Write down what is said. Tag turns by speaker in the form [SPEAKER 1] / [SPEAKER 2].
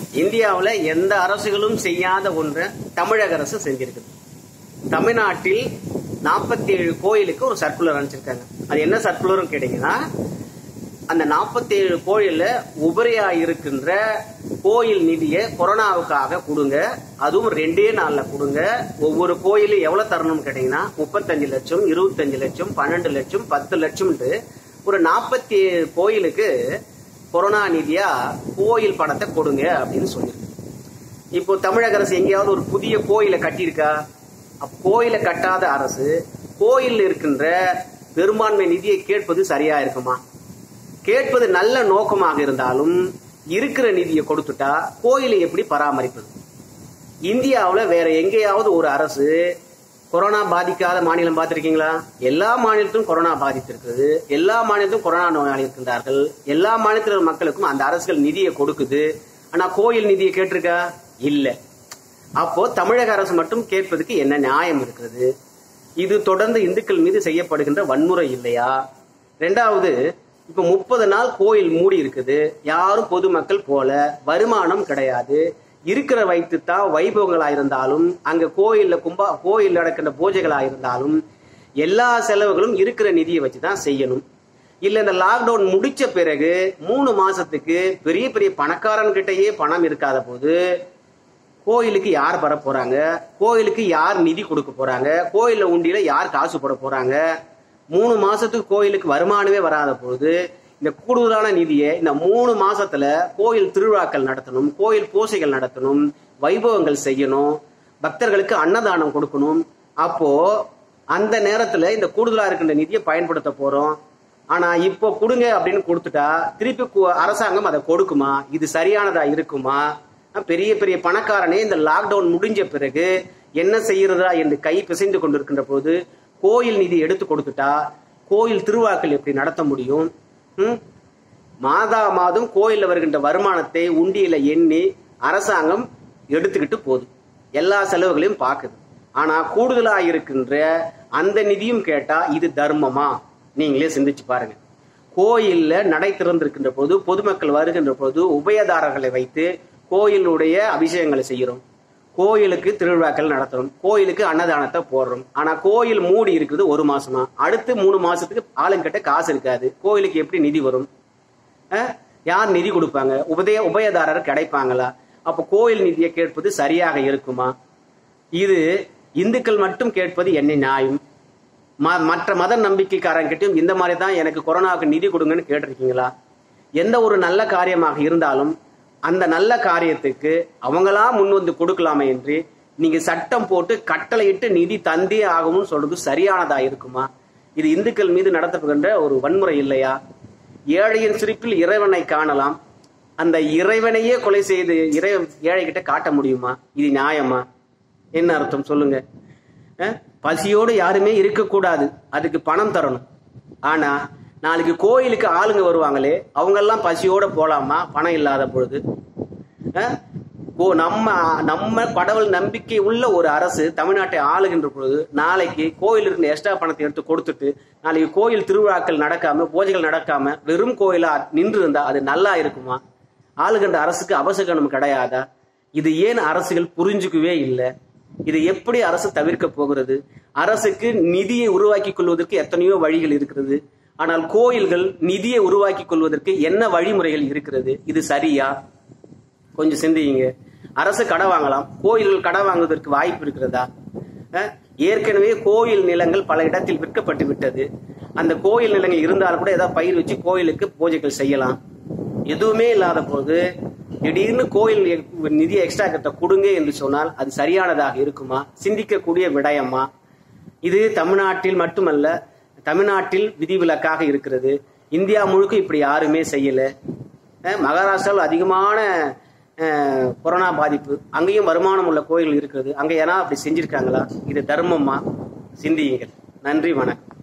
[SPEAKER 1] இந்தியாவுல எந்த அரசுகளும் செய்யாத ஒன்றை தமிழக அரசு செஞ்சிருக்குது தமிழ்நாட்டில் நாற்பத்தி ஏழு கோயிலுக்கு ஒரு சர்க்குலர் அனுப்பிச்சிருக்காங்க அது என்ன சர்க்குலர்னு கேட்டீங்கன்னா அந்த 47 ஏழு கோயில்ல உபரியா இருக்கின்ற கோயில் நிதியை கொரோனாவுக்காக கொடுங்க அதுவும் ரெண்டே நாள்ல கொடுங்க ஒவ்வொரு கோயிலும் எவ்வளவு தரணும்னு கேட்டீங்கன்னா முப்பத்தஞ்சு லட்சம் இருபத்தஞ்சு லட்சம் பன்னெண்டு லட்சம் பத்து லட்சம்ன்ட்டு ஒரு நாற்பத்தி ஏழு கோயிலுக்கு கொரோனா நிதியா கோயில் பணத்தை கொடுங்க அப்படின்னு சொல்லியிருக்கு இப்போ தமிழக அரசு எங்கேயாவது ஒரு புதிய கோயிலை கட்டியிருக்கா அப்ப கோயிலை கட்டாத அரசு கோயில் இருக்கின்ற பெரும்பான்மை நிதியை கேட்பது சரியா இருக்குமா கேட்பது நல்ல நோக்கமாக இருந்தாலும் இருக்கிற நிதியை கொடுத்துட்டா கோயிலை எப்படி பராமரிப்பது இந்தியாவுல வேற எங்கேயாவது ஒரு அரசு கொரோனா பாதிக்காத மாநிலம் பார்த்திருக்கீங்களா எல்லா மாநிலத்திலும் கொரோனா பாதித்திருக்குது எல்லா மாநிலத்திலும் கொரோனா நோயாளி இருக்கின்றார்கள் எல்லா மாநிலத்தில் உள்ள மக்களுக்கும் அந்த அரசுகள் நிதியை கொடுக்குது ஆனா கோயில் நிதியை கேட்டிருக்கா இல்ல அப்போ தமிழக அரசு மட்டும் கேட்பதுக்கு என்ன நியாயம் இருக்கிறது இது தொடர்ந்து இந்துக்கள் மீது செய்யப்படுகின்ற வன்முறை இல்லையா ரெண்டாவது இப்ப முப்பது நாள் கோயில் மூடி இருக்குது யாரும் பொதுமக்கள் போல வருமானம் கிடையாது இருக்கிற வைத்துத்தான் வைபவங்களா இருந்தாலும் அங்க கோயில்ல கும்பா கோயில் நடக்கின்ற பூஜைகளா இருந்தாலும் எல்லா செலவுகளும் இருக்கிற நிதியை வச்சுதான் செய்யணும் இல்ல இந்த லாக்டவுன் முடிச்ச பிறகு மூணு மாசத்துக்கு பெரிய பெரிய பணக்காரன் கிட்டயே பணம் இருக்காத போது கோயிலுக்கு யார் வர போறாங்க கோயிலுக்கு யார் நிதி கொடுக்க போறாங்க கோயில்ல உண்டியில யார் காசு போட போறாங்க மூணு மாசத்துக்கு கோயிலுக்கு வருமானமே வராத போது இந்த கூடுதலான நிதியை இந்த மூணு மாசத்துல கோயில் திருவிழாக்கள் நடத்தணும் கோயில் பூசைகள் நடத்தணும் வைபவங்கள் செய்யணும் பக்தர்களுக்கு அன்னதானம் கொடுக்கணும் அப்போ அந்த நேரத்துல இந்த கூடுதலா இருக்கின்ற நிதியை பயன்படுத்த போறோம் ஆனா இப்போ கொடுங்க அப்படின்னு கொடுத்துட்டா திருப்பி கு- அரசாங்கம் அதை கொடுக்குமா இது சரியானதா இருக்குமா பெரிய பெரிய பணக்காரனே இந்த லாக்டவுன் முடிஞ்ச பிறகு என்ன செய்யறதா என்று கை பிசைந்து கொண்டிருக்கின்ற போது கோயில் நிதி எடுத்து கொடுத்துட்டா கோயில் திருவிழாக்கள் எப்படி நடத்த முடியும் ம்? மாதா மாதம் கோயில்ல வருகின்ற வருமானத்தை உண்டியில எண்ணி அரசாங்கம் எடுத்துக்கிட்டு போகுது எல்லா செலவுகளையும் பார்க்குது ஆனா கூடுதலா இருக்கின்ற அந்த நிதியும் கேட்டா இது தர்மமா நீங்களே சிந்திச்சு பாருங்க கோயில்ல நடை திறந்திருக்கின்ற போது பொதுமக்கள் வருகின்ற போது உபயதாரர்களை வைத்து கோயிலுடைய அபிஷேகங்களை செய்கிறோம் கோயிலுக்கு திருவிழாக்கள் நடத்துறோம் கோயிலுக்கு அன்னதானத்தை போடுறோம் ஆனா கோயில் மூடி இருக்குது ஒரு மாசமா அடுத்து மூணு மாசத்துக்கு ஆளுங்கிட்ட காசு இருக்காது கோயிலுக்கு எப்படி நிதி வரும் அஹ்? யார் நிதி கொடுப்பாங்க உபதய உபயதாரர் கிடைப்பாங்களா அப்ப கோயில் நிதியை கேட்பது சரியாக இருக்குமா இது இந்துக்கள் மட்டும் கேட்பது என்ன நியாயம் ம- மற்ற மத நம்பிக்கைக்காரங்கிட்டையும் இந்த மாதிரி தான் எனக்கு கொரோனாவுக்கு நிதி கொடுங்கன்னு கேட்டிருக்கீங்களா எந்த ஒரு நல்ல காரியமாக இருந்தாலும் அந்த நல்ல காரியத்துக்கு அவங்களா முன் வந்து கொடுக்கலாமே என்று நீங்க சட்டம் போட்டு கட்டளையிட்டு நிதி தந்தே ஆகும்னு சொல்றது சரியானதா இருக்குமா இது இந்துக்கள் மீது நடத்தப்படுகின்ற ஒரு வன்முறை இல்லையா ஏழையின் சிரிப்பில் இறைவனை காணலாம் அந்த இறைவனையே கொலை செய்து இறை ஏழை கிட்ட காட்ட முடியுமா இது நியாயமா என்ன அர்த்தம் சொல்லுங்க அஹ்? பசியோடு யாருமே இருக்கக்கூடாது அதுக்கு பணம் தரணும் ஆனா நாளைக்கு கோயிலுக்கு ஆளுங்க வருவாங்களே அவங்க எல்லாம் பசியோட போலாமா பணம் இல்லாத பொழுது அஹ்? ஓ நம்ம நம்ம கடவுள் நம்பிக்கை உள்ள ஒரு அரசு தமிழ்நாட்டை ஆளுகின்ற பொழுது நாளைக்கு கோயில் இருக்கிற எக்ஸ்ட்ரா பணத்தை எடுத்து கொடுத்துட்டு நாளைக்கு கோயில் திருவிழாக்கள் நடக்காம பூஜைகள் நடக்காம வெறும் கோயிலா நின்று இருந்தா அது நல்லா இருக்குமா ஆளுகின்ற அரசுக்கு அவசகனம் கிடையாதா இது ஏன் அரசுகள் புரிஞ்சுக்கவே இல்லை இது எப்படி அரசு தவிர்க்க போகிறது அரசுக்கு நிதியை உருவாக்கி கொள்வதற்கு எத்தனையோ வழிகள் இருக்கிறது ஆனால் கோயில்கள் நிதியை உருவாக்கி கொள்வதற்கு என்ன வழிமுறைகள் இருக்கிறது இது சரியா கொஞ்சம் சிந்தியுங்க அரசு கடை வாங்கலாம் கோயில்கள் கடை வாங்குவதற்கு வாய்ப்பு இருக்கிறதா அஹ், ஏற்கனவே கோயில் நிலங்கள் பல இடத்தில் விற்கப்பட்டு விட்டது அந்த கோயில் நிலங்கள் இருந்தாலும் கூட ஏதாவது பயிர் வச்சு கோயிலுக்கு பூஜைகள் செய்யலாம் எதுவுமே இல்லாத போது திடீர்னு கோயில் எ- நிதி எக்ஸ்ட்ரா கட்ட கொடுங்க என்று சொன்னால் அது சரியானதாக இருக்குமா சிந்திக்கக்கூடிய விடயமா இது தமிழ்நாட்டில் மட்டுமல்ல தமிழ்நாட்டில் விதிவிலக்காக இருக்கிறது இந்தியா முழுக்க இப்படி யாருமே செய்யல அஹ் மகாராஷ்டிராவில் அதிகமான அஹ், கொரோனா பாதிப்பு அங்கேயும் வருமானம் உள்ள கோயில்கள் இருக்கிறது அங்க யாரா அப்படி செஞ்சிருக்காங்களா இது தர்மமா சிந்தியுங்கள் நன்றி வணக்கம்